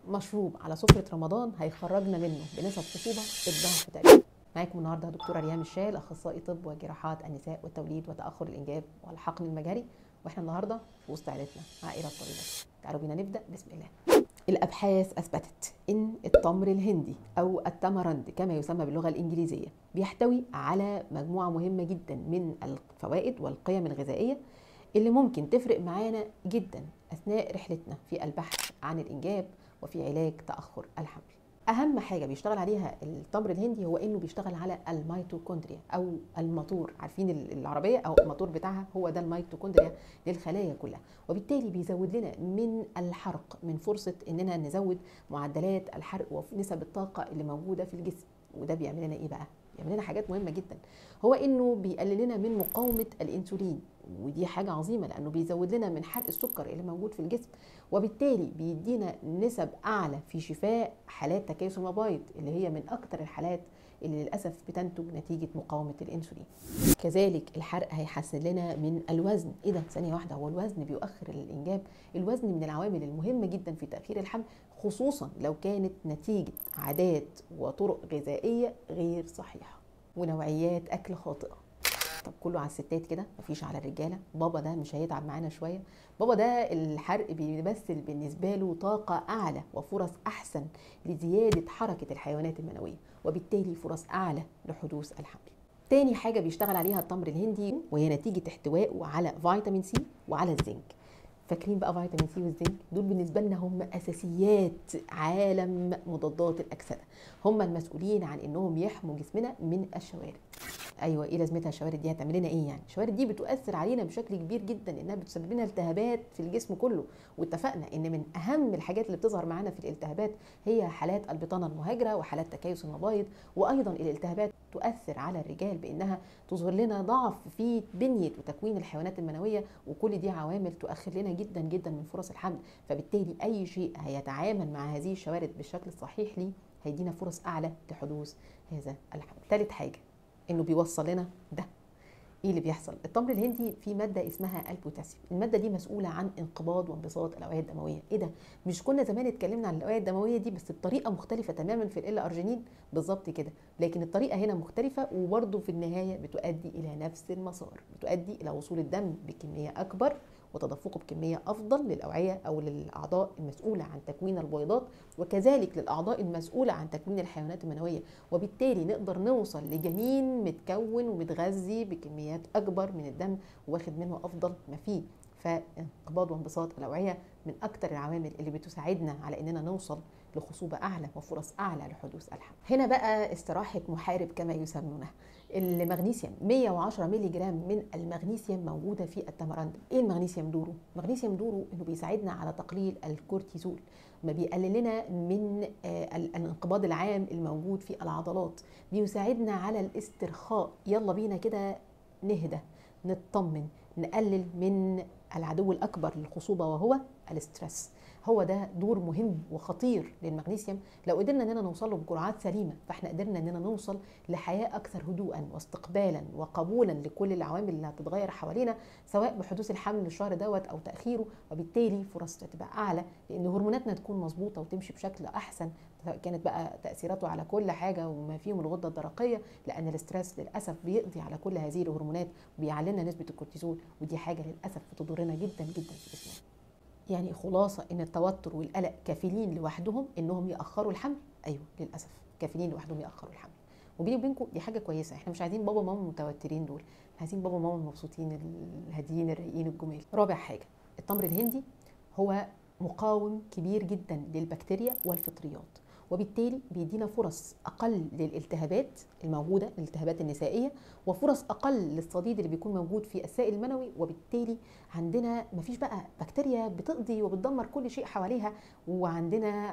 مشروب على سفره رمضان هيخرجنا منه بنسب خصوبه الضعف تقريبا معاكم النهارده دكتوره ريهام الشال اخصائي طب وجراحات النساء والتوليد وتاخر الانجاب والحقن المجهري واحنا النهارده في وسط عائلتنا عائله طويله تعالوا بينا نبدا بسم الله الابحاث اثبتت ان التمر الهندي او التمرند كما يسمى باللغه الانجليزيه بيحتوي على مجموعه مهمه جدا من الفوائد والقيم الغذائيه اللي ممكن تفرق معانا جدا اثناء رحلتنا في البحث عن الانجاب وفي علاج تاخر الحمل اهم حاجه بيشتغل عليها التمر الهندي هو انه بيشتغل على الميتوكوندريا او الموتور عارفين العربيه او الموتور بتاعها هو ده الميتوكوندريا للخلايا كلها وبالتالي بيزود لنا من الحرق من فرصه اننا نزود معدلات الحرق ونسب الطاقه اللي موجوده في الجسم وده بيعمل لنا ايه بقى بيعمل لنا حاجات مهمه جدا هو انه بيقلل لنا من مقاومه الانسولين ودي حاجه عظيمه لانه بيزود لنا من حرق السكر اللي موجود في الجسم وبالتالي بيدينا نسب اعلى في شفاء حالات تكيس المبايض اللي هي من اكتر الحالات اللي للاسف بتنتج نتيجه مقاومه الانسولين كذلك الحرق هيحسن لنا من الوزن ايه ده ثانيه واحده هو الوزن بيؤخر الانجاب الوزن من العوامل المهمه جدا في تاخير الحمل خصوصا لو كانت نتيجه عادات وطرق غذائيه غير صحيحه ونوعيات اكل خاطئه طب كله على الستات كده مفيش على الرجاله بابا ده مش هيتعب معانا شويه بابا ده الحرق بيمثل بالنسبه له طاقه اعلى وفرص احسن لزياده حركه الحيوانات المنويه وبالتالي فرص اعلى لحدوث الحمل تاني حاجه بيشتغل عليها التمر الهندي وهي نتيجه احتوائه على فيتامين سي وعلى الزنك فاكرين بقى فيتامين سي والزنك دول بالنسبه لنا هم اساسيات عالم مضادات الاكسده هم المسؤولين عن انهم يحموا جسمنا من الشوارد ايوه ايه لازمتها الشوارد دي هتعمل لنا ايه يعني الشوارد دي بتؤثر علينا بشكل كبير جدا انها بتسبب لنا التهابات في الجسم كله واتفقنا ان من اهم الحاجات اللي بتظهر معانا في الالتهابات هي حالات البطانه المهاجره وحالات تكيس المبايض وايضا الالتهابات تؤثر على الرجال بانها تظهر لنا ضعف في بنيه وتكوين الحيوانات المنويه وكل دي عوامل تؤخر لنا جدا جدا من فرص الحمل فبالتالي اي شيء هيتعامل مع هذه الشوارد بالشكل الصحيح ليه هيدينا فرص اعلى لحدوث هذا الحمل ثالث حاجه انه بيوصل لنا ده ايه اللي بيحصل التمر الهندي فيه ماده اسمها البوتاسيوم الماده دي مسؤوله عن انقباض وانبساط الاوعيه الدمويه ايه ده مش كنا زمان اتكلمنا عن الاوعيه الدمويه دي بس بطريقه مختلفه تماما في ال ارجينين بالظبط كده لكن الطريقه هنا مختلفه وبرده في النهايه بتؤدي الى نفس المسار بتؤدي الى وصول الدم بكميه اكبر وتدفقه بكمية أفضل للأوعية أو للأعضاء المسؤولة عن تكوين البويضات وكذلك للأعضاء المسؤولة عن تكوين الحيوانات المنوية وبالتالي نقدر نوصل لجنين متكون ومتغذي بكميات أكبر من الدم واخد منه أفضل ما فيه فانقباض وانبساط الأوعية من أكثر العوامل اللي بتساعدنا على إننا نوصل لخصوبة أعلى وفرص أعلى لحدوث الحمل هنا بقى استراحة محارب كما يسمونه المغنيسيوم 110 مللي جرام من المغنيسيوم موجوده في التمرند ايه المغنيسيوم دوره المغنيسيوم دوره انه بيساعدنا على تقليل الكورتيزول ما بيقلل لنا من الانقباض العام الموجود في العضلات بيساعدنا على الاسترخاء يلا بينا كده نهدى نطمن نقلل من العدو الاكبر للخصوبه وهو الاسترس هو ده دور مهم وخطير للمغنيسيوم لو قدرنا اننا نوصل له بجرعات سليمه فاحنا قدرنا اننا نوصل لحياه اكثر هدوءا واستقبالا وقبولا لكل العوامل اللي هتتغير حوالينا سواء بحدوث الحمل الشهر دوت او تاخيره وبالتالي فرص تبقى اعلى لان هرموناتنا تكون مظبوطه وتمشي بشكل احسن سواء كانت بقى تاثيراته على كل حاجه وما فيهم الغده الدرقيه لان الاسترس للاسف بيقضي على كل هذه الهرمونات وبيعلي لنا نسبه الكورتيزول ودي حاجه للاسف بتضرنا جدا جدا في جسمنا يعني خلاصه ان التوتر والقلق كافلين لوحدهم انهم ياخروا الحمل ايوه للاسف كافلين لوحدهم ياخروا الحمل وبيني وبينكم دي حاجه كويسه احنا مش عايزين بابا وماما متوترين دول عايزين بابا وماما المبسوطين الهاديين الرايقين الجمال رابع حاجه التمر الهندي هو مقاوم كبير جدا للبكتيريا والفطريات وبالتالي بيدينا فرص اقل للالتهابات الموجوده الالتهابات النسائيه وفرص اقل للصديد اللي بيكون موجود في السائل المنوي وبالتالي عندنا مفيش بقى بكتيريا بتقضي وبتدمر كل شيء حواليها وعندنا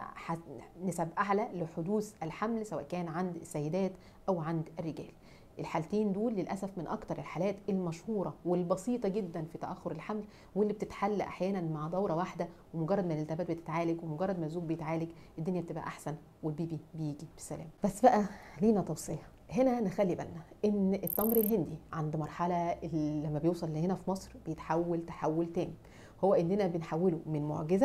نسب اعلى لحدوث الحمل سواء كان عند السيدات او عند الرجال الحالتين دول للاسف من اكتر الحالات المشهوره والبسيطه جدا في تاخر الحمل واللي بتتحل احيانا مع دوره واحده ومجرد ما الالتهابات بتتعالج ومجرد ما الزوج بيتعالج الدنيا بتبقى احسن والبيبي بيجي بسلام بس بقى لينا توصيه هنا نخلي بالنا ان التمر الهندي عند مرحله لما بيوصل لهنا في مصر بيتحول تحول تام هو اننا بنحوله من معجزه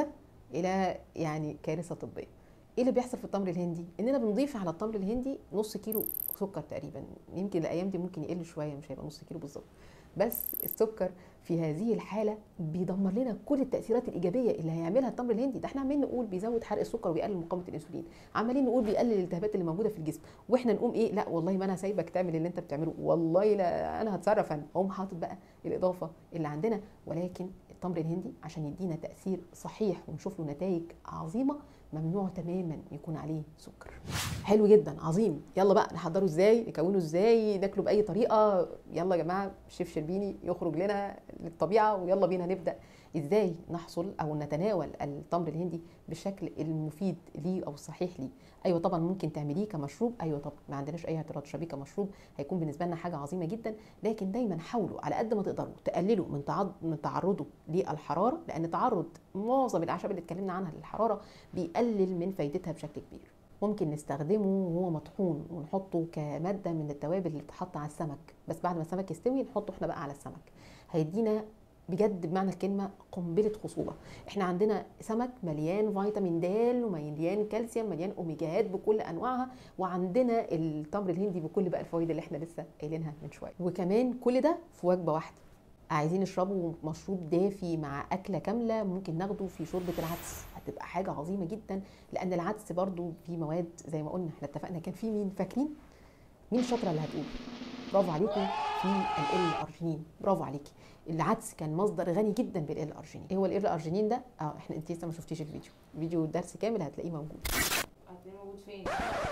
الى يعني كارثه طبيه ايه اللي بيحصل في التمر الهندي اننا بنضيف على التمر الهندي نص كيلو سكر تقريبا يمكن الايام دي ممكن يقل شويه مش هيبقى نص كيلو بالظبط بس السكر في هذه الحاله بيدمر لنا كل التاثيرات الايجابيه اللي هيعملها التمر الهندي ده احنا عمالين نقول بيزود حرق السكر وبيقلل مقاومه الانسولين عمالين نقول بيقلل الالتهابات اللي موجوده في الجسم واحنا نقوم ايه لا والله ما انا سايبك تعمل اللي انت بتعمله والله لا انا هتصرف انا اقوم حاطط بقى الاضافه اللي عندنا ولكن التمر الهندي عشان يدينا تاثير صحيح ونشوف له نتائج عظيمه ممنوع تماما يكون عليه سكر حلو جدا عظيم يلا بقى نحضره ازاي نكونه ازاي ناكله باي طريقه يلا يا جماعه الشيف شربيني يخرج لنا للطبيعه ويلا بينا نبدا ازاي نحصل او نتناول التمر الهندي بالشكل المفيد ليه او الصحيح ليه ايوه طبعا ممكن تعمليه كمشروب ايوه طبعا ما عندناش اي اعتراض تشربيه كمشروب هيكون بالنسبه لنا حاجه عظيمه جدا لكن دايما حاولوا على قد ما تقدروا تقللوا من تعرض من تعرضه للحراره لان تعرض معظم الاعشاب اللي اتكلمنا عنها للحراره بيقلل من فايدتها بشكل كبير ممكن نستخدمه وهو مطحون ونحطه كماده من التوابل اللي بتتحط على السمك بس بعد ما السمك يستوي نحطه احنا بقى على السمك هيدينا بجد بمعنى الكلمه قنبله خصوبه احنا عندنا سمك مليان فيتامين د ومليان كالسيوم مليان اوميجاات بكل انواعها وعندنا التمر الهندي بكل بقى الفوائد اللي احنا لسه قايلينها من شويه وكمان كل ده في وجبه واحده عايزين نشربه مشروب دافي مع اكله كامله ممكن ناخده في شوربه العدس هتبقى حاجه عظيمه جدا لان العدس برضو فيه مواد زي ما قلنا احنا اتفقنا كان في مين فاكرين مين الشاطره اللي هتقول برافو عليكم في ال ارجينين برافو عليكي العدس كان مصدر غني جدا بالال ارجينين ايه هو ال ارجينين ده اه احنا انت لسه ما شفتيش الفيديو فيديو الدرس كامل هتلاقيه موجود هتلاقيه موجود فين؟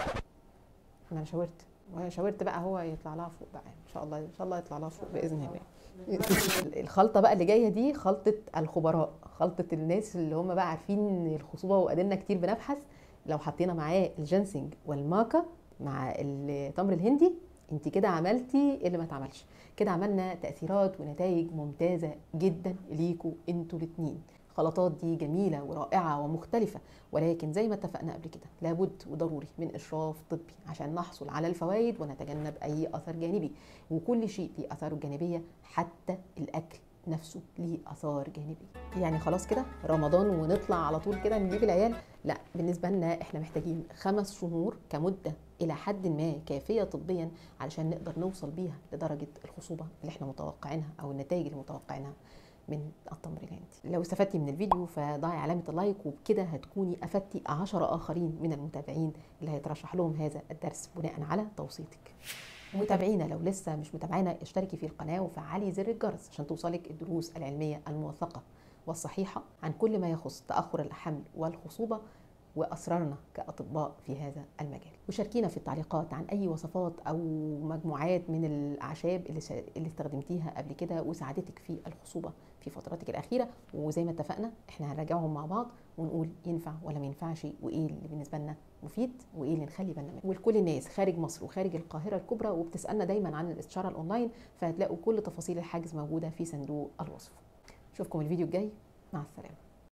انا شاورت وانا شاورت بقى هو يطلع لها فوق بقى ان شاء الله ان شاء الله يطلع لها فوق باذن الله الخلطه بقى اللي جايه دي خلطه الخبراء خلطه الناس اللي هم بقى عارفين الخصوبه وقادرنا كتير بنبحث لو حطينا معاه الجنسنج والماكا مع التمر الهندي انت كده عملتي اللي ما اتعملش كده عملنا تاثيرات ونتائج ممتازه جدا ليكوا انتوا الاثنين الخلطات دي جميلة ورائعة ومختلفة ولكن زي ما اتفقنا قبل كده لابد وضروري من إشراف طبي عشان نحصل على الفوائد ونتجنب أي أثر جانبي وكل شيء ليه آثاره الجانبية حتى الأكل نفسه ليه آثار جانبية يعني خلاص كده رمضان ونطلع على طول كده نجيب العيال لا بالنسبة لنا احنا محتاجين خمس شهور كمدة إلى حد ما كافية طبيا علشان نقدر نوصل بيها لدرجة الخصوبة اللي احنا متوقعينها أو النتائج اللي متوقعينها من التمر الهندي لو استفدتي من الفيديو فضعي علامة اللايك وبكده هتكوني أفدتي عشرة آخرين من المتابعين اللي هيترشح لهم هذا الدرس بناء على توصيتك متابعينا لو لسه مش متابعينا اشتركي في القناة وفعلي زر الجرس عشان توصلك الدروس العلمية الموثقة والصحيحة عن كل ما يخص تأخر الحمل والخصوبة واسرارنا كاطباء في هذا المجال وشاركينا في التعليقات عن اي وصفات او مجموعات من الاعشاب اللي اللي استخدمتيها قبل كده وساعدتك في الخصوبه في فتراتك الاخيره وزي ما اتفقنا احنا هنراجعهم مع بعض ونقول ينفع ولا ما ينفعش وايه اللي بالنسبه لنا مفيد وايه اللي نخلي بالنا منه ولكل الناس خارج مصر وخارج القاهره الكبرى وبتسالنا دايما عن الاستشاره الاونلاين فهتلاقوا كل تفاصيل الحجز موجوده في صندوق الوصف اشوفكم الفيديو الجاي مع السلامه